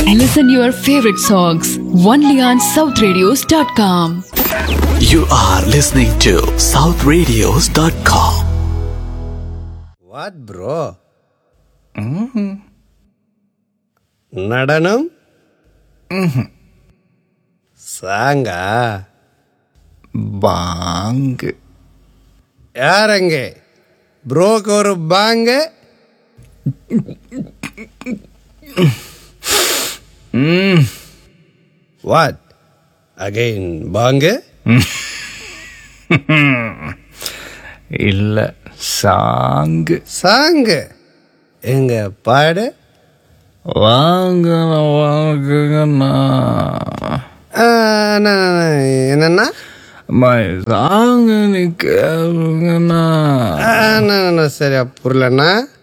Listen your favorite songs only on southradios.com. You are listening to southradios.com. What bro நடனம் சாங்கா பாங்கு யாரங்க ப்ரோக்கு ஒரு பாங்க வாட் அகைன் பாங்க இல்ல சாங்கு சாங்கு எங்க பாடு வாங்க வாங்குங்கண்ணா ஆ, நா- என்னன்னா அம்மா சாங்கு நீ கேளுங்கண்ணா ஆ, நா- நா- சரியா புரியலண்ணா